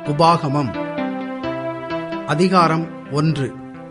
உபாகமம் அதிகாரம் ஒன்று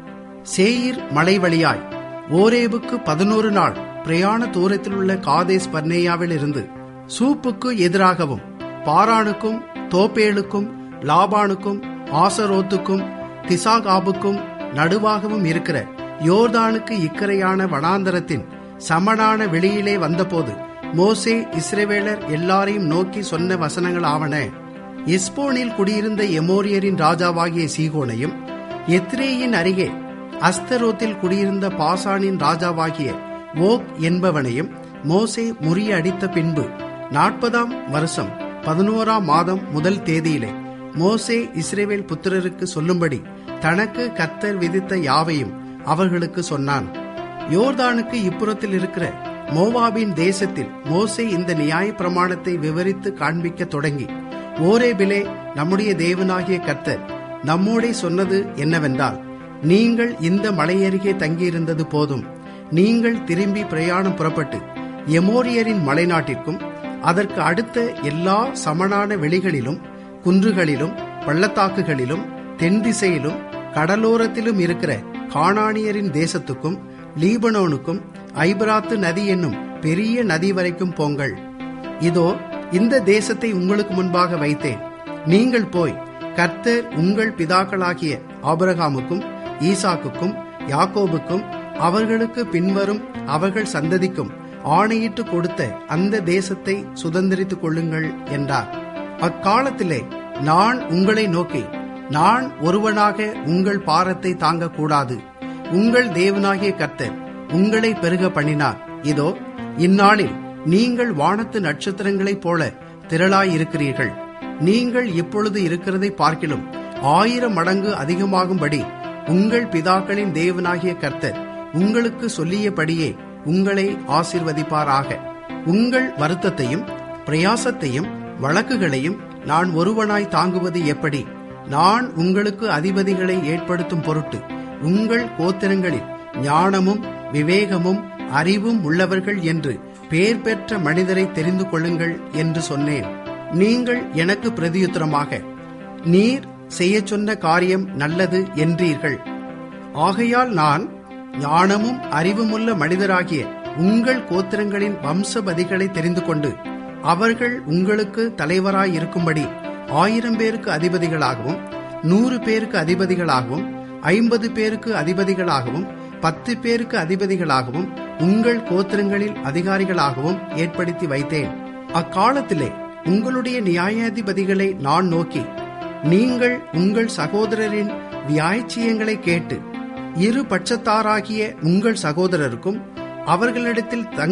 சேயீர் மலை வழியாய் ஓரேபுக்கு பதினோரு நாள் பிரயாண தூரத்திலுள்ள காதேஸ் பர்னேயாவில் இருந்து சூப்புக்கு எதிராகவும் பாரானுக்கும் தோப்பேலுக்கும் லாபானுக்கும் ஆசரோத்துக்கும் திசாகாபுக்கும் நடுவாகவும் இருக்கிற யோர்தானுக்கு இக்கரையான வனாந்தரத்தின் சமனான வெளியிலே வந்தபோது மோசே இஸ்ரவேலர் எல்லாரையும் நோக்கி சொன்ன வசனங்கள் ஆவன எஸ்போனில் குடியிருந்த எமோரியரின் ராஜாவாகிய சீகோனையும் எத்ரேயின் அருகே அஸ்தரோத்தில் குடியிருந்த பாசானின் ராஜாவாகிய ஓக் என்பவனையும் மோசே முறியடித்த பின்பு நாற்பதாம் வருஷம் பதினோராம் மாதம் முதல் தேதியிலே மோசே இஸ்ரேவேல் புத்திரருக்கு சொல்லும்படி தனக்கு கத்தர் விதித்த யாவையும் அவர்களுக்கு சொன்னான் யோர்தானுக்கு இப்புறத்தில் இருக்கிற மோவாபின் தேசத்தில் மோசே இந்த நியாய பிரமாணத்தை விவரித்து காண்பிக்க தொடங்கி ஓரேபிலே நம்முடைய தேவனாகிய கர்த்தர் நம்மோடே சொன்னது என்னவென்றால் நீங்கள் இந்த மலையருகே தங்கியிருந்தது போதும் நீங்கள் திரும்பி பிரயாணம் புறப்பட்டு எமோரியரின் மலைநாட்டிற்கும் அதற்கு அடுத்த எல்லா சமனான வெளிகளிலும் குன்றுகளிலும் பள்ளத்தாக்குகளிலும் தென் திசையிலும் கடலோரத்திலும் இருக்கிற காணானியரின் தேசத்துக்கும் லீபனோனுக்கும் ஐபராத்து நதி என்னும் பெரிய நதி வரைக்கும் போங்கள் இதோ இந்த தேசத்தை உங்களுக்கு முன்பாக வைத்தேன் நீங்கள் போய் கர்த்தர் உங்கள் பிதாக்களாகிய ஆபரகாமுக்கும் ஈசாக்குக்கும் யாக்கோபுக்கும் அவர்களுக்கு பின்வரும் அவர்கள் சந்ததிக்கும் ஆணையிட்டு கொடுத்த அந்த தேசத்தை சுதந்திரித்துக் கொள்ளுங்கள் என்றார் அக்காலத்திலே நான் உங்களை நோக்கி நான் ஒருவனாக உங்கள் பாரத்தை தாங்கக்கூடாது உங்கள் தேவனாகிய கர்த்தர் உங்களை பெருக பண்ணினார் இதோ இந்நாளில் நீங்கள் வானத்து நட்சத்திரங்களைப் போல திரளாயிருக்கிறீர்கள் நீங்கள் இப்பொழுது இருக்கிறதை பார்க்கிலும் ஆயிரம் மடங்கு அதிகமாகும்படி உங்கள் பிதாக்களின் தேவனாகிய கர்த்தர் உங்களுக்கு சொல்லியபடியே உங்களை ஆசிர்வதிப்பாராக உங்கள் வருத்தத்தையும் பிரயாசத்தையும் வழக்குகளையும் நான் ஒருவனாய் தாங்குவது எப்படி நான் உங்களுக்கு அதிபதிகளை ஏற்படுத்தும் பொருட்டு உங்கள் கோத்திரங்களில் ஞானமும் விவேகமும் அறிவும் உள்ளவர்கள் என்று பெயர் பெற்ற மனிதரை தெரிந்து கொள்ளுங்கள் என்று சொன்னேன் நீங்கள் எனக்கு பிரதியுத்தரமாக நீர் செய்ய சொன்ன காரியம் நல்லது என்றீர்கள் ஆகையால் நான் ஞானமும் அறிவுமுள்ள மனிதராகிய உங்கள் கோத்திரங்களின் வம்சபதிகளை தெரிந்து கொண்டு அவர்கள் உங்களுக்கு தலைவராயிருக்கும்படி ஆயிரம் பேருக்கு அதிபதிகளாகவும் நூறு பேருக்கு அதிபதிகளாகவும் ஐம்பது பேருக்கு அதிபதிகளாகவும் பத்து பேருக்கு அதிபதிகளாகவும் உங்கள் கோத்திரங்களில் அதிகாரிகளாகவும் ஏற்படுத்தி வைத்தேன் அக்காலத்திலே உங்களுடைய நியாயாதிபதிகளை நான் நோக்கி நீங்கள் உங்கள் சகோதரரின் வியாய்ச்சியங்களை கேட்டு இரு பட்சத்தாராகிய உங்கள் சகோதரருக்கும் அவர்களிடத்தில் தங்க